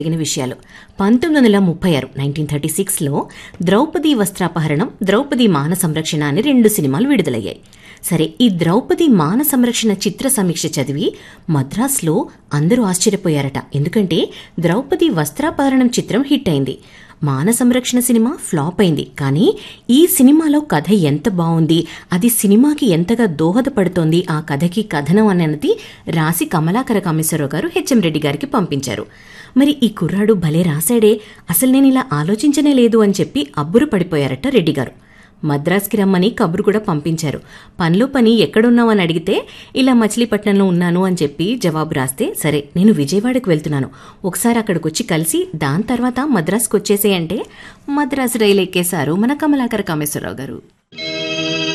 జరిగిన విషయాలు పంతొమ్మిది వందల ముప్పై ఆరు నైన్టీన్ థర్టీ సిక్స్లో ద్రౌపది వస్త్రాపహరణం ద్రౌపది మాన సంరక్షణ అని రెండు సినిమాలు విడుదలయ్యాయి సరే ఈ ద్రౌపది మాన సంరక్షణ చిత్ర సమీక్ష చదివి మద్రాస్లో అందరూ ఆశ్చర్యపోయారట ఎందుకంటే ద్రౌపది వస్త్రాపహరణం చిత్రం హిట్ అయింది మాన సంరక్షణ సినిమా ఫ్లాప్ అయింది కానీ ఈ సినిమాలో కథ ఎంత బాగుంది అది సినిమాకి ఎంతగా దోహదపడుతోంది ఆ కథకి కథనం అనేది రాసి కమలాకర కామేశ్వరరావు గారు హెచ్ఎం రెడ్డి గారికి పంపించారు మరి ఈ కుర్రాడు భలే రాశాడే అసలు నేను ఇలా ఆలోచించనే లేదు అని చెప్పి అబ్బురు పడిపోయారట రెడ్డి గారు మద్రాస్కి రమ్మని కబురు కూడా పంపించారు పనిలో పని ఎక్కడున్నావు అని అడిగితే ఇలా మచిలీపట్నంలో ఉన్నాను అని చెప్పి జవాబు రాస్తే సరే నేను విజయవాడకు వెళ్తున్నాను ఒకసారి అక్కడికి వచ్చి కలిసి దాని తర్వాత మద్రాస్కి వచ్చేసేయంటే మద్రాసు రైలు ఎక్కేశారు మన కమలాకర కామేశ్వరరావు గారు